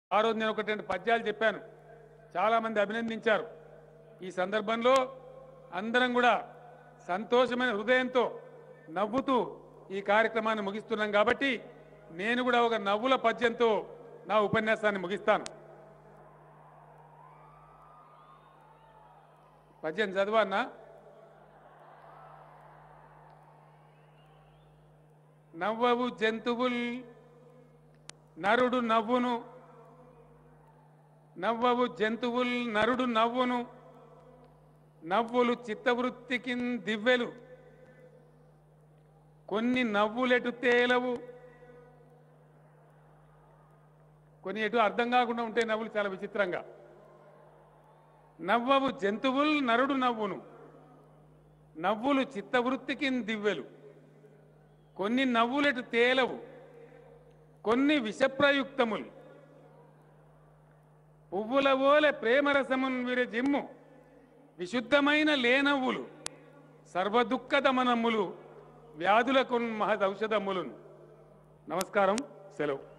ఆ రోజు నేను ఒకటి రెండు పద్యాలు చెప్పాను చాలామంది అభినందించారు ఈ సందర్భంలో అందరం కూడా సంతోషమైన హృదయంతో నవ్వుతూ ఈ కార్యక్రమాన్ని ముగిస్తున్నాం కాబట్టి నేను కూడా ఒక నవ్వుల పద్యంతో నా ఉపన్యాసాన్ని ముగిస్తాను పద్యం చదవన్నా నవ్వవు జంతువుల్ నరుడు నవ్వును నవ్వవు జంతువుల్ నరుడు నవ్వును నవ్వులు చిత్తవృత్తికి దివ్వెలు కొన్ని నవ్వులెటు తేలవు కొన్ని ఎటు అర్థం కాకుండా ఉంటే నవ్వులు చాలా విచిత్రంగా నవ్వవు జంతువుల్ నరుడు నవ్వును నవ్వులు చిత్తవృత్తికి దివ్వెలు కొన్ని నవ్వులెటు తేలవు కొన్ని విషప్రయుక్తములు పువ్వుల ఓలె ప్రేమరసమున్ విరజిమ్ము విశుద్ధమైన లేనవ్వులు సర్వదుఃఖదమనములు వ్యాధులకు మహదౌషధములు నమస్కారం సెలవు